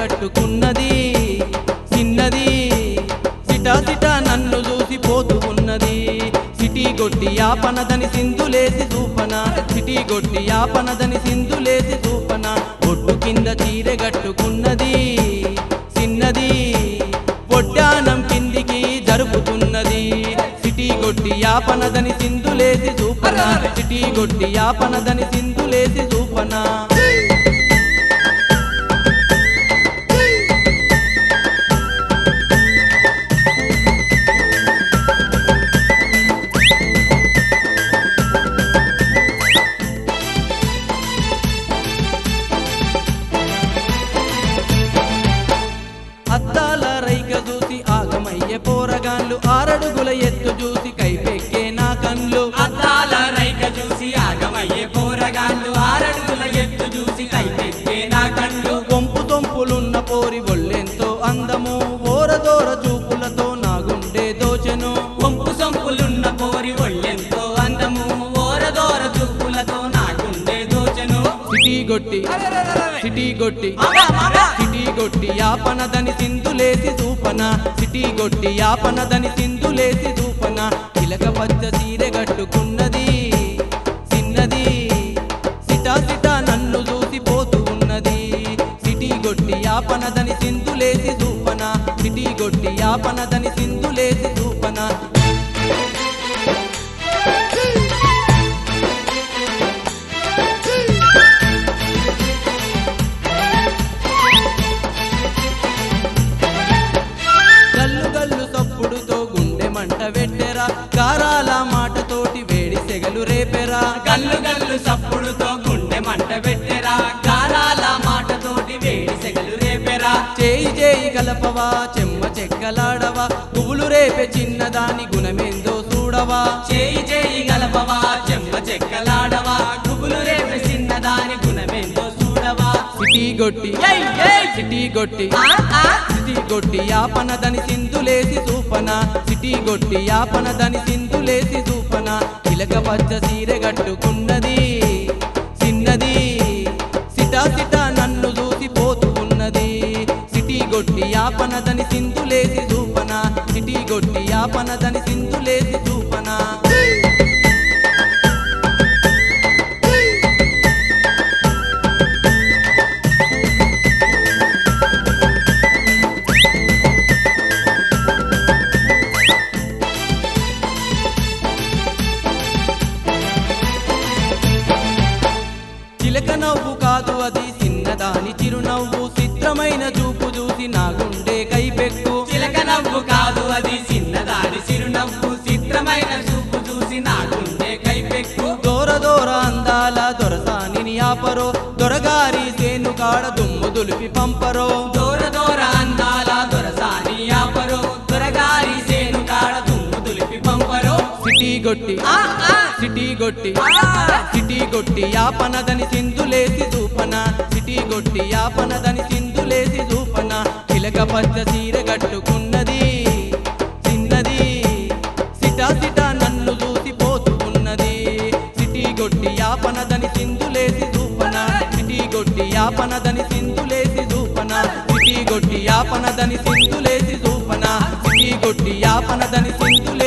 కట్టుకున్నది చిన్నది సిటా సిటా నన్ను చూసి పోతూ ఉన్నది సిటీ గొట్టి యాపనదని సింధులేసి చూపన సిటీ గొట్టి యాపనదని సింధులేసి చూపన ఒడ్డు కింద చీరె కట్టుకున్నది చిన్నది పొడ్డానం కిందికి జరుపుతున్నది సిటీ గొట్టి యాపనదని సింధులేసి చూపన సిటీ గొట్టి యాపనదని సింధులేసి చూపన అద్దాల రైక చూసి ఆగమయ్యే పోరగాన్లు ఆరడుగుల ఎత్తు చూసి కైపెక్కే నా కన్లు అద్దాల రైక చూసి ఆగమయ్యే పోరగాళ్ళు ఆరడుగుల ఎత్తు చూసి కైపెట్టే నా కళ్ళు కొంపు తొంపులున్న పోరి ఒళ్ళెంతో అందము ఓరదోర చూపులతో నా గుండె దోచెను కొంపు సొంపులున్న పోరి ఒళ్ళెంతో అందము ఓరదోర చూపులతో నా గుండె దోచను సిటీ గొట్టి సిటీ గొట్టి మామా, మామా. సిటీ గొట్టి యాపనదని సింధులేసి చూపన సిటీ గొట్టి యాపనదని సింధులేసి చూపన చిలక పచ్చ సీరె కట్టుకున్నది చిన్నది సిటా సిటా నన్ను చూసి పోతూ ఉన్నది సిటీ గొట్టి యాపనదని సింధులేసి చూపన సిటీ గొట్టి యాపనదని సింధులేసి చూపన గల్లు గల్లు సప్పుడుతో గుండె మంట పెట్టెరా గారాల మాటతోటి వేడి సెగలు రేపెరా గల్లు గల్లు సప్పుడుతో గుండె మంట పెట్టెరా గారాల మాటతోటి వేడి సెగలు రేపెరా చేయి చేయి కలపవా చెమ్మ చెక్కలాడవా పువ్వులు రేపే చిన్నదాని గుణమేందో చూడవా చేయి చేయి గలపవా చెమ్మ చెక్కలాడవా గుబులు రేపే చిన్నదాని గుణమేందో చూడవా సిటీ గొట్టి ఏయ్, ఏయ్. సిటీ గొట్టి ఆ, ఆ. సిటీ గొట్టి యాపనదని సింధులేసి చూపన సిటీ గొట్టి యాపనదని సింధులేసి చూపన చిలక పచ్చ సీరె కట్టుకున్నది చిన్నది సిటా సిటా నన్ను చూసి పోతూ ఉన్నది సిటీ గొట్టి యాపనదని సింధులేసి చూపన సిటీ గొట్టి యాపనదని సింధులేసి చూపన చిలక నవ్వు కాదు అది చిన్నదాని చిరునవ్వు చిత్రమైన చూపు చూసి నా గుండె కైపెక్కు చిలక నవ్వు కాదు అది చిన్నదాని చిరునవ్వు చిత్రమైన చూపు చూసి నా గుండె కైపెక్కు దూర దూర అందాల దొరసాని ఆపరో దొరగారి సేను కాడ దుమ్ము దులిపి పంపరో దూర దూర అందాల దొరసాని ఆపరో దొరగారి సేను కాడ దుమ్ము దులిపి పంపరో సిటీ గొట్టి ఆ, ఆ. సిటీ గొట్టి ఆ. సిటీ గొట్టి యాపనదని సింధులేసి చూపన సిటీ గొట్టి యాపనదని సింధులేసి చూపన చిలక పచ్చ సీర కట్టుకున్నది చిన్నది సిటా సిటా నన్ను చూసి పోతూ ఉన్నది సిటీ గొట్టి యాపనదని సింధులేసి చూపన సిటీ గొట్టి యాపనదని సింధులేసి చూపన సిటీ గొట్టి యాపనదని సింధులేసి చూపన సిటీ గొట్టి యాపనదని సింధులేసి